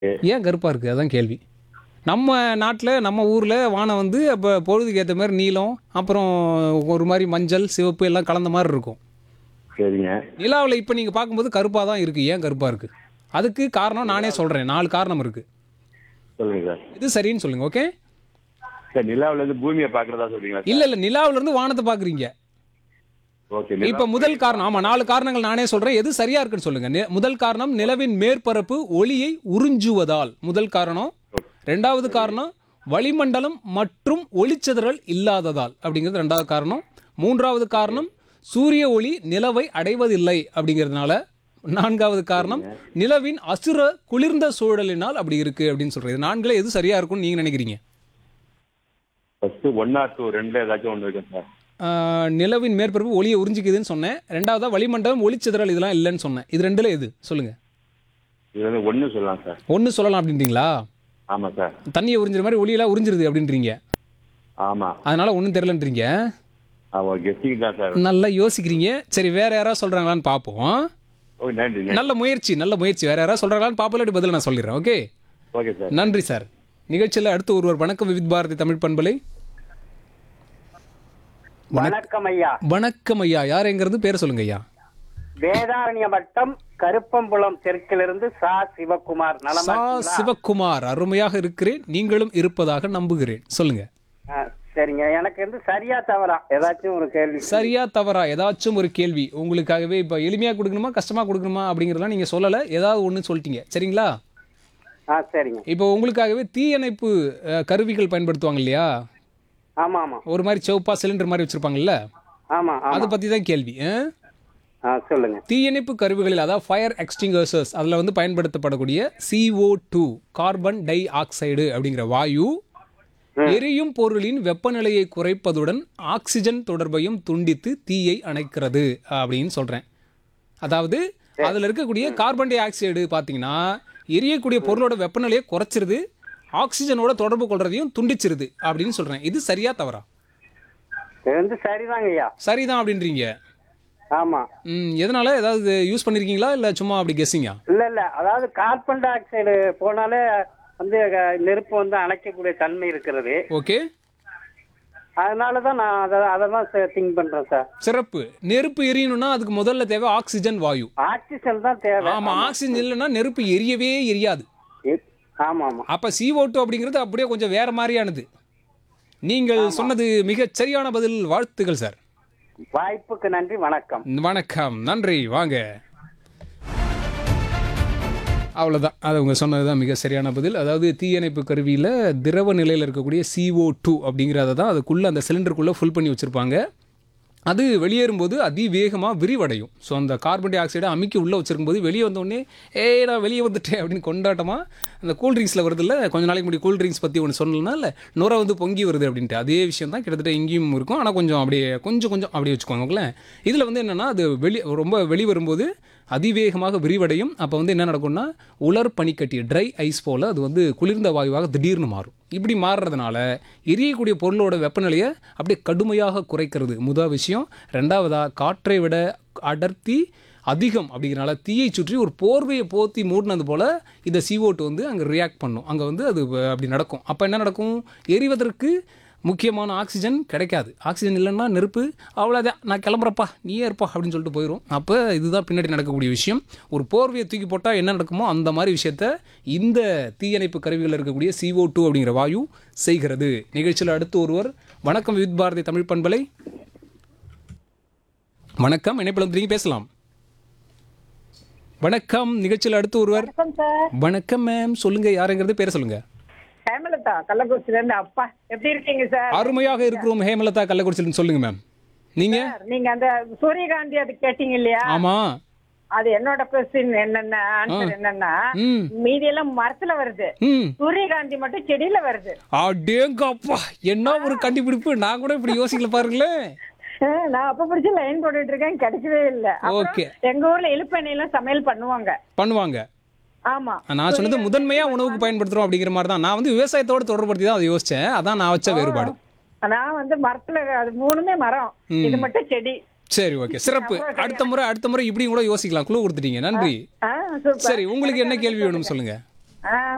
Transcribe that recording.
ஏன் கருப்பாக இருக்குது அதான் கேள்வி நம்ம நாட்டில் நம்ம ஊரில் வானம் வந்து அப்போ பொழுதுக்கு ஏற்ற மாதிரி நீலம் அப்புறம் ஒரு மாதிரி மஞ்சள் சிவப்பு எல்லாம் கலந்த மாதிரி இருக்கும் சரிங்க நிலாவில் இப்போ நீங்கள் பார்க்கும்போது கருப்பாக தான் இருக்குது ஏன் கருப்பாக இருக்குது அதுக்கு காரணம் நானே சொல்கிறேன் நாலு காரணம் இருக்குது சொல்லுங்க சார் இது சரின்னு சொல்லுங்கள் ஓகே சார் நிலாவுல இருந்து பூமியை பார்க்கறதா சொல்றீங்களா இல்லை இல்லை நிலாவிலேருந்து வானத்தை பார்க்குறீங்க ஓகே இப்போ முதல் காரணம் ஆமாம் நாலு காரணங்கள் நானே சொல்கிறேன் எது சரியா இருக்குன்னு சொல்லுங்கள் நி- முதல் காரணம் நிலவின் மேற்பரப்பு ஒளியை உறிஞ்சுவதால் முதல் காரணம் ரெண்டாவது காரணம் வளிமண்டலம் மற்றும் ஒளிச்சிதறல் இல்லாததால் அப்படிங்கிறது ரெண்டாவது காரணம் மூன்றாவது காரணம் சூரிய ஒளி நிலவை அடைவதில்லை அப்படிங்கிறதுனால நான்காவது காரணம் நிலவின் அசுர குளிர்ந்த சூழலினால் அப்படி இருக்கு அப்படின்னு சொல்றது நான்குல எது சரியா இருக்கும்னு நீங்க நினைக்கிறீங்க ஃபர்ஸ்ட் ஒன் ஆர் டூ ரெண்டுல ஏதாச்சும் ஒன்று இருக்கு சார் ஆஹ், நிலவின் மேற்பரப்பு ஒளியை உறிஞ்சிக்குதுன்னு சொன்னேன் ரெண்டாவதா வளிமண்டலம் ஒளிச்சிதறல் இதெல்லாம் இல்லைன்னு சொன்னேன் இது ரெண்டுல எது சொல்லுங்க இது வந்து ஒன்று சொல்லலாம் சார் ஒன்று சொல்லலாம் அப்படின்றீங்களா ஆமாம் சார் தண்ணியை உறிஞ்சிற மாதிரி ஒளியெல்லாம் உறிஞ்சிருது அப்படின்றீங்க ஆமாம் அதனால ஒன்றும் தெரிலன்றீங்க ஆமாம் கெஸ்டிங் தான் சார் நல்லா யோசிக்கிறீங்க சரி வேற யாராவது சொல்றாங்களான்னு பார்ப்போம் ஓகே நன்றி நன்றி நல்ல முயற்சி நல்ல முயற்சி வேற யாராவது சொல்றாங்களான்னு பார்ப்போம் பதில் நான் சொல்லிடுறேன் ஓகே ஓகே சார் நன்றி சார் நிகழ்ச்சியில் அடுத்து ஒருவர் வணக்கம் விவித் பாரதி தமிழ் பண்பலை வணக்கம் ஐயா வணக்கம் ஐயா யாருங்கிறது பேர் சொல்லுங்க ஐயா வேதாரண்ய வட்டம் கருப்பம்புலம் தெற்கிலிருந்து சா சிவகுமார் நலமா சா இருக்கீங்களா? சிவக்குமார் அருமையாக இருக்கிறேன் நீங்களும் இருப்பதாக நம்புகிறேன் சொல்லுங்க ஆ, சரிங்க எனக்கு வந்து சரியா தவறா ஏதாச்சும் ஒரு கேள்வி சரியா தவறா ஏதாச்சும் ஒரு கேள்வி உங்களுக்காகவே இப்போ எளிமையாக கொடுக்கணுமா கஷ்டமாக கொடுக்கணுமா அப்படிங்கிறதெல்லாம் நீங்கள் சொல்லலை ஏதாவது ஒன்று சொல்லிட்டீங்க சரிங்களா ஆ சரிங்க இப்போ உங்களுக்காகவே தீயணைப்பு அஹ், கருவிகள் பயன்படுத்துவாங்க இல்லையா ஆமா ஆமா ஒரு மாதிரி செவப்பா சிலிண்டர் மாதிரி வச்சிருப்பாங்கல்ல ஆமா ஆமா அதை பற்றி தான் கேள்வி அஹ்? ஆ சொல்லுங்க தீயணைப்பு கருவிகளில் அதாவது ஃபயர் எக்ஸ்டிங்கர்சர்ஸ் அதில் வந்து பயன்படுத்தப்படக்கூடிய CO2 two carbon dioxide அப்படிங்கிற வாயு எரியும் பொருளின் வெப்பநிலையை குறைப்பதுடன் ஆக்சிஜன் தொடர்பையும் துண்டித்து தீயை அணைக்கிறது அப்படின்னு சொல்கிறேன் அதாவது அதில் இருக்கக்கூடிய கார்பன் டை ஆக்சைடு பார்த்தீங்கன்னா எரியக்கூடிய பொருளோட வெப்பநிலையை குறைச்சிருது ஆக்சிஜனோட தொடர்பு கொள்றதையும் துண்டிச்சிருது அப்படின்னு சொல்கிறேன் இது சரியா தவறா இது வந்து சரிதாங்க ஐயா சரிதான் அப்படின்றீங்க ஆமா ம் எதனால ஏதாவது யூஸ் பண்ணியிருக்கீங்களா இல்லை சும்மா அப்படி கெஸ்ஸிங்கா இல்ல இல்ல அதாவது கார்பன் டை ஆக்சைடு போனாலே வந்து அஹ், நெருப்பு வந்து அணைக்கக்கூடிய தன்மை இருக்கிறது ஓகே அதனாலதான் நான் அதை அதை தான் திங்க் பண்றேன் சார் சிறப்பு நெருப்பு எரியணும்னா அதுக்கு முதல்ல தேவை ஆக்சிஜன் வாயு ஆக்சிஜன் தான் தேவை ஆமா ஆக்சிஜன் இல்லைன்னா நெருப்பு எரியவே எரியாது எ- ஆமா ஆமா அப்ப CO2 டூ அப்படிங்கிறது அப்படியே கொஞ்சம் வேற மாதிரியானது நீங்கள் சொன்னது மிகச் சரியான பதில் வாழ்த்துக்கள் சார் வாய்ப்புக்கு நன்றி வணக்கம் வணக்கம் நன்றி வாங்க அவ்வளோதான் அது அவங்க சொன்னது தான் மிக சரியான பதில் அதாவது தீயணைப்பு கருவியில் திரவ நிலையில் இருக்கக்கூடிய CO2 டூ அப்படிங்கிறத தான் அதுக்குள்ளே அந்த சிலிண்டருக்குள்ளே ஃபுல் பண்ணி வச்சுருப்பாங்க அது வெளியேறும்போது அதிவேகமாக விரிவடையும் ஸோ அந்த கார்பன் டை ஆக்சைடை அமுக்கி உள்ளே வச்சிருக்கும்போது வெளியே வந்தோடனே ஏய் நான் வெளியே வந்துட்டேன் அப்படின்னு கொண்டாட்டமாக அந்த கூல் ட்ரிங்க்ஸில் வருதுல்ல கொஞ்ச நாளைக்கு முன்னாடி கூல் ட்ரிங்க்ஸ் பற்றி ஒன்று சொல்லணும்னா இல்லை நுரை வந்து பொங்கி வருது அப்படின்ட்டு அதே விஷயம் தான் கிட்டத்தட்ட இங்கேயும் இருக்கும் ஆனால் கொஞ்சம் அப்படியே கொஞ்சம் கொஞ்சம் அப்படியே வச்சுக்கோங்களேன் இதில் வந்து என்னென்னா அது வெளி ரொம்ப வெளி வரும்போது அதிவேகமாக விரிவடையும் அப்போ வந்து என்ன நடக்கும்னா உலர் பனிக்கட்டி ட்ரை ஐஸ் போல் அது வந்து குளிர்ந்த வாயுவாக திடீர்னு மாறும் இப்படி மாறுறதுனால எரியக்கூடிய பொருளோட வெப்பநிலையை அப்படியே கடுமையாக குறைக்கிறது முதல் விஷயம் ரெண்டாவதாக காற்றை விட அடர்த்தி அதிகம் அப்படிங்கிறனால தீயை சுற்றி ஒரு போர்வையை போத்தி மூடினது போல் இந்த CO2 வந்து அங்கே ரியாக்ட் பண்ணும் அங்கே வந்து அது வ- அப்படி நடக்கும் அப்போ என்ன நடக்கும் எரிவதற்கு முக்கியமான ஆக்சிஜன் கிடைக்காது ஆக்சிஜன் இல்லைன்னா நெருப்பு அவ்வளோதான் நான் கிளம்புறப்பா நீயே இருப்பா அப்படின்னு சொல்லிட்டு போயிடும் அப்போ இதுதான் பின்னாடி நடக்கக்கூடிய விஷயம் ஒரு போர்வையை தூக்கி போட்டால் என்ன நடக்குமோ அந்த மாதிரி விஷயத்த இந்த தீயணைப்பு கருவிகளில் இருக்கக்கூடிய CO2 டூ அப்படிங்கிற வாயு செய்கிறது நிகழ்ச்சியில் அடுத்து ஒருவர் வணக்கம் வித் பாரதி தமிழ் பண்பலை வணக்கம் இணைப்பில் வந்துருங்க பேசலாம் வணக்கம் நிகழ்ச்சியில் அடுத்து ஒருவர் வணக்கம் சார் வணக்கம் மேம் சொல்லுங்க யாருங்கிறது பேர சொல்லுங்க ஹேமலதா கள்ளக்குறிச்சில இருந்து அப்பா எப்படி இருக்கீங்க சார் அருமையாக இருக்கிறோம் ஹேமலதா கள்ளக்குறிச்சியில் சொல்லுங்க மேம் நீங்க சார், நீங்க அந்த சூரியகாந்தி அது கேட்டீங்க இல்லையா ஆமா அது என்னோட கொஸ்டின் என்னன்னா ஆன்சர் என்னன்னா ம் மீதி எல்லாம் மரத்துல வருது ம் சூரியகாந்தி மட்டும் செடியில வருது அடேங்கப்பா என்ன ஒரு கண்டுபிடிப்பு நான் கூட இப்படி யோசிக்கல பாருங்களேன் அஹ், நான் அப்ப பிடிச்சி லைன் போட்டுட்டு இருக்கேன் கிடைக்கவே இல்ல அப்புறம் Okay. எங்க ஊர்ல இழுப்பெண்ணெய் எல்லாம் சமையல் பண்ணுவாங்க பண்ணுவாங்க ஆமா நான் சொன்னது முதன்மையா உணவுக்கு பயன்படுத்துறோம் அப்படிங்கிற மாதிரி தான் நான் வந்து விவசாயத்தோட தொடர்படுத்தி தான் அதை யோசிச்சேன் அதான் நான் வச்ச வேறுபாடு நான் வந்து மரத்துல அது மூணுமே மரம் இது மட்டும் செடி சரி ஓகே சிறப்பு அடுத்த முறை அடுத்த முறை இப்படியும் கூட யோசிக்கலாம் குழு கொடுத்துட்டீங்க நன்றி ஆஹ் சூப்பர் சரி உங்களுக்கு என்ன கேள்வி வேணும் சொல்லுங்க ஆஹ்